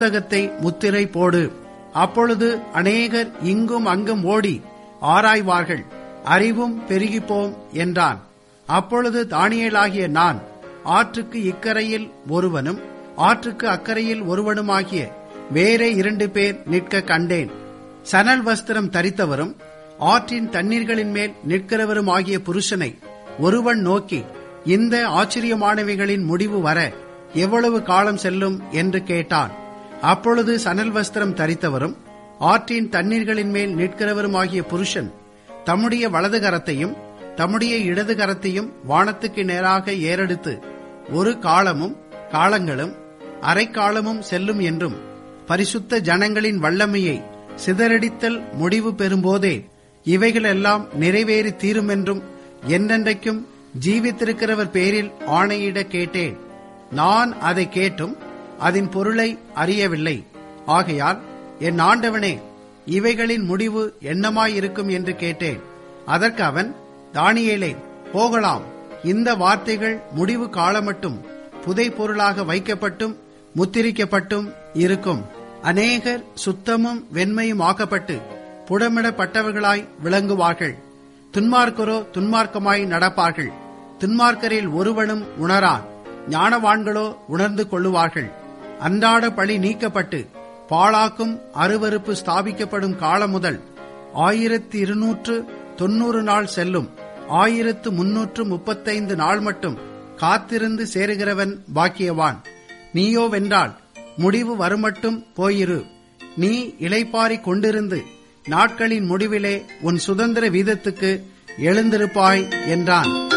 புத்தகத்தை முத்திரை போடு அப்பொழுது அநேகர் இங்கும் அங்கும் ஓடி ஆராய்வார்கள் அறிவும் பெருகிப்போம் என்றான் அப்பொழுது தானியேலாகிய நான் ஆற்றுக்கு இக்கரையில் ஒருவனும் ஆற்றுக்கு அக்கரையில் ஒருவனுமாகிய வேறே இரண்டு பேர் நிற்க கண்டேன் சணல் வஸ்திரம் தரித்தவரும் ஆற்றின் தண்ணீர்களின் மேல் நிற்கிறவரும் ஆகிய புருஷனை ஒருவன் நோக்கி இந்த ஆச்சரியமானவைகளின் முடிவு வர எவ்வளவு காலம் செல்லும் என்று கேட்டான் அப்பொழுது சணல் வஸ்திரம் தரித்தவரும் ஆற்றின் தண்ணீர்களின் மேல் நிற்கிறவருமாகிய புருஷன் தம்முடைய வலது கரத்தையும் தம்முடைய இடது கரத்தையும் வானத்துக்கு நேராக ஏறெடுத்து ஒரு காலமும் காலங்களும் அரைக்காலமும் செல்லும் என்றும் பரிசுத்த ஜனங்களின் வல்லமையை சிதறடித்தல் முடிவு பெறும்போதே இவைகளெல்லாம் நிறைவேறி தீரும் என்றும் என்றென்றைக்கும் ஜீவித்திருக்கிறவர் பேரில் ஆணையிட கேட்டேன் நான் அதை கேட்டும் அதன் பொருளை அறியவில்லை ஆகையால் என் ஆண்டவனே இவைகளின் முடிவு என்னமாயிருக்கும் என்று கேட்டேன் அதற்கு அவன் தானியேலே போகலாம் இந்த வார்த்தைகள் முடிவு காலமட்டும் புதை பொருளாக வைக்கப்பட்டும் முத்திரிக்கப்பட்டும் இருக்கும் அநேகர் சுத்தமும் வெண்மையும் ஆக்கப்பட்டு புடமிடப்பட்டவர்களாய் விளங்குவார்கள் துன்மார்க்கரோ துன்மார்க்கமாய் நடப்பார்கள் துன்மார்க்கரில் ஒருவனும் உணரான் ஞானவான்களோ உணர்ந்து கொள்ளுவார்கள் அன்றாட பழி நீக்கப்பட்டு பாழாக்கும் அருவறுப்பு ஸ்தாபிக்கப்படும் காலம் முதல் ஆயிரத்தி இருநூற்று தொன்னூறு நாள் செல்லும் ஆயிரத்து முன்னூற்று முப்பத்தைந்து நாள் மட்டும் காத்திருந்து சேருகிறவன் பாக்கியவான் நீயோ வென்றால் முடிவு வருமட்டும் போயிரு நீ இளைப்பாரி கொண்டிருந்து நாட்களின் முடிவிலே உன் சுதந்திர வீதத்துக்கு எழுந்திருப்பாய் என்றான்